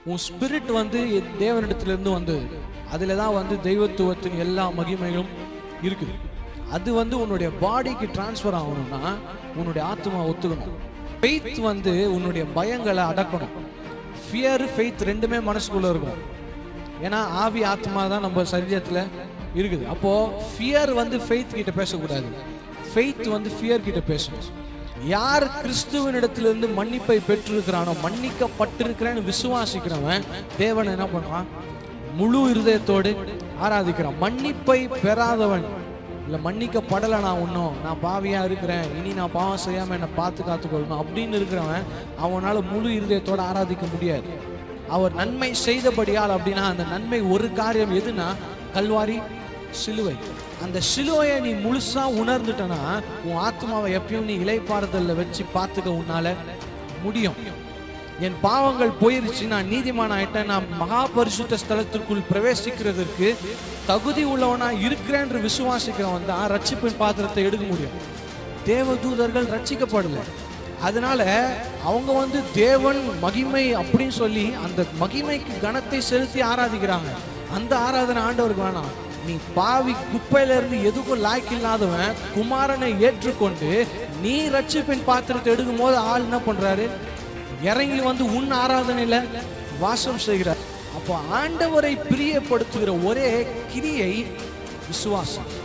உன் ஸ்பிரிட் வந்து தேவனிடத்திலிருந்து வந்தது அதில் தான் வந்து தெய்வத்துவத்தின் எல்லா மகிமைகளும் இருக்குது அது வந்து உன்னுடைய பாடிக்கு டிரான்ஸ்ஃபர் ஆகணும்னா உன்னுடைய ஆத்மா ஒத்துக்கணும் ஃபெய்த் வந்து உன்னுடைய பயங்களை அடக்கணும் ஃபியர் ஃபெய்த் ரெண்டுமே மனசுக்குள்ள இருக்கும் ஏன்னா ஆவி ஆத்மா தான் நம்ம சரீரத்தில் இருக்குது அப்போ ஃபியர் வந்து ஃபெய்த் கிட்ட பேசக்கூடாது ஃபெய்த் வந்து ஃபியர் கிட்ட பேசணும் யார் கிறிஸ்துவனிடத்திலிருந்து மன்னிப்பை பெற்றிருக்கிறானோ மன்னிக்கப்பட்டிருக்கிறேன்னு விசுவாசிக்கிறவன் தேவன் என்ன பண்ணுவான் முழு இருதயத்தோடு ஆராதிக்கிறான் மன்னிப்பை பெறாதவன் இல்லை மன்னிக்கப்படலை நான் இன்னும் நான் பாவியா இருக்கிறேன் இனி நான் பாவம் செய்யாம என்னை பார்த்து காத்துக்கொள்ளணும் அப்படின்னு இருக்கிறவன் அவனால முழு இருதயத்தோட ஆராதிக்க முடியாது அவர் நன்மை செய்தபடியால் அப்படின்னா அந்த நன்மை ஒரு காரியம் எதுனா கல்வாரி சிலுவை அந்த சிலுவையை நீ முழுசா உணர்ந்துட்டனா உன் ஆத்மாவை எப்பயும் நீ இலைப்பாறுதல்ல வச்சு பார்த்துக்க உன்னால முடியும் என் பாவங்கள் போயிருச்சு நான் நீதிமான் ஆயிட்டேன் நான் மகா பரிசுத்த ஸ்தலத்திற்குள் பிரவேசிக்கிறதற்கு தகுதி உள்ளவனா இருக்கிறேன் விசுவாசிக்கிறவன் தான் ரட்சிப்பின் பாத்திரத்தை எடுக்க முடியும் தேவதூதர்கள் ரட்சிக்கப்படல அதனால அவங்க வந்து தேவன் மகிமை அப்படின்னு சொல்லி அந்த மகிமைக்கு கனத்தை செலுத்தி ஆராதிக்கிறாங்க அந்த ஆராதனை ஆண்டவருக்கு வேணாம் நீ பாவி குப்பையில இருந்து எதுக்கும் லாய்க்கு இல்லாதவன் குமாரனை ஏற்றுக்கொண்டு நீ ரட்சிப்பின் பாத்திரத்தை எடுக்கும் போது ஆள் என்ன பண்றாரு இறங்கி வந்து உன் ஆராதனையில வாசம் செய்கிறார் அப்போ ஆண்டவரை பிரியப்படுத்துகிற ஒரே கிரியை விசுவாசம்